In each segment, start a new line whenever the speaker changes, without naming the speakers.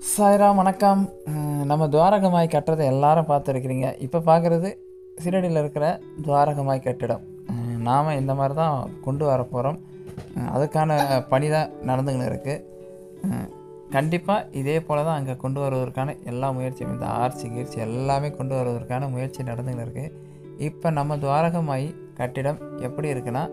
சாய்ராம் வணக்கம் அஹ் நம்ம துவாரகமாய் கட்டுறதை எல்லாரும் பார்த்துருக்கிறீங்க இப்போ பார்க்குறது சிறடியில் இருக்கிற துவாரகமாய் கட்டிடம் நாம் இந்த மாதிரி தான் கொண்டு வர போகிறோம் அதுக்கான பணி தான் நடந்துக்கின்னு இருக்குது கண்டிப்பாக இதே போல் தான் அங்கே கொண்டு வருவதற்கான எல்லா முயற்சியும் இந்த ஆர்ச்சி கீர்ச்சி எல்லாமே கொண்டு வருவதற்கான முயற்சி நடந்துக்கின்னு இருக்குது இப்போ நம்ம துவாரகமாய் கட்டிடம் எப்படி இருக்குன்னா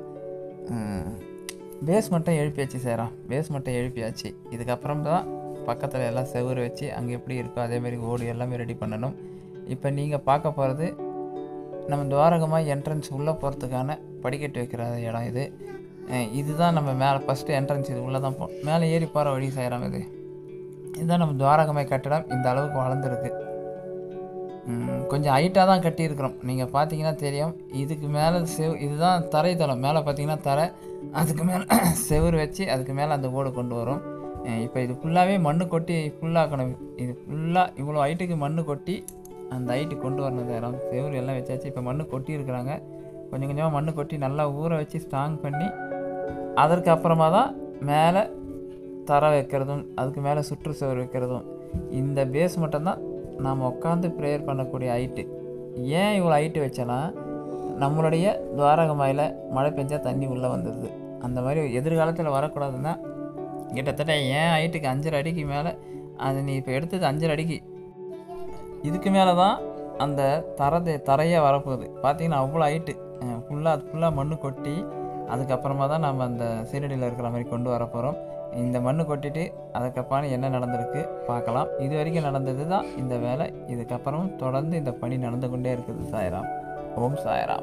பேஸ் மட்டும் எழுப்பியாச்சு சேரம் பேஸ் மட்டும் எழுப்பியாச்சு இதுக்கப்புறம் தான் பக்கத்தில் எல்லாம் செவுரு வச்சு அங்கே எப்படி இருக்கோ அதே மாதிரி ஓடு எல்லாமே ரெடி பண்ணணும் இப்போ நீங்கள் பார்க்க போகிறது நம்ம துவாரகமாக என்ட்ரன்ஸ் உள்ளே போகிறதுக்கான படிக்கட்டு வைக்கிற இடம் இது அஹ் இதுதான் நம்ம மேலே ஃபஸ்ட்டு என்ட்ரன்ஸ் இது உள்ளே தான் போ மேலே ஏறி போகிற வழி செய்கிறோம் இது இதுதான் நம்ம துவாரகமாய் கட்டடம் இந்த அளவுக்கு வளர்ந்துருக்கு ம், கொஞ்சம் ஹைட்டாக தான் கட்டியிருக்கிறோம் நீங்கள் பார்த்தீங்கன்னா தெரியும் இதுக்கு மேலே செவ் இதுதான் தரைத்தளம் மேலே பார்த்தீங்கன்னா தரை அதுக்கு மேலே செவுரு வச்சு அதுக்கு மேலே அந்த ஓடு கொண்டு வரும் இப்போ இது ஃபுல்லாகவே மண்ணு கொட்டி ஃபுல்லாக்கணும் இது ஃபுல்லாக இவ்வளோ ஹைட்டுக்கு மண்ணு கொட்டி அந்த ஹைட்டு கொண்டு வரணும் இடம் செவுரு எல்லாம் வச்சாச்சு இப்போ மண்ணு கொட்டி இருக்கிறாங்க கொஞ்சம் கொஞ்சமாக மண்ணு கொட்டி நல்லா ஊற வச்சு ஸ்ட்ராங் பண்ணி அதற்கு அப்புறமா தான் மேலே தரை வைக்கிறதும் அதுக்கு மேலே சுற்று சுவர் வைக்கிறதும் இந்த பேஸ் மட்டும்தான் நாம் உட்காந்து ப்ரேயர் பண்ணக்கூடிய ஹைட்டு ஏன் இவ்வளோ ஹைட்டு வச்சேன்னா நம்மளுடைய துவாரகமாயில் மழை பெஞ்சா தண்ணி உள்ளே வந்துடுது அந்த மாதிரி எதிர்காலத்தில் வரக்கூடாதுன்னா கிட்டத்தட்ட ஏன் ஹைட்டுக்கு அஞ்சரை அடிக்கு மேலே அது நீ இப்போ எடுத்தது அஞ்சரை அடிக்கு இதுக்கு மேலே தான் அந்த தரது தரையாக வரப்போகுது பார்த்தீங்கன்னா அவ்வளோ ஹைட்டு ஃபுல்லாக ஃபுல்லாக மண்ணு கொட்டி அதுக்கப்புறமா தான் நம்ம அந்த சீரடியில் இருக்கிற மாதிரி கொண்டு வர போகிறோம் இந்த மண்ணு கொட்டிட்டு அதுக்கப்புறம் என்ன நடந்திருக்கு பார்க்கலாம் இது வரைக்கும் நடந்தது தான் இந்த வேலை இதுக்கப்புறம் தொடர்ந்து இந்த பணி நடந்து கொண்டே இருக்குது சாய்ராம் ஓம் சாய்ராம்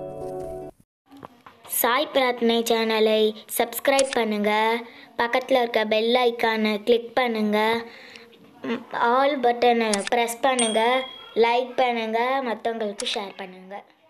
சாய் பிரார்த்தனை சேனலை சப்ஸ்கிரைப் பண்ணுங்கள் பக்கத்தில் இருக்க பெல் ஐக்கானை கிளிக் பண்ணுங்கள் ஆல் பட்டனை ப்ரெஸ் பண்ணுங்கள் லைக் பண்ணுங்கள் மற்றவங்களுக்கு ஷேர் பண்ணுங்கள்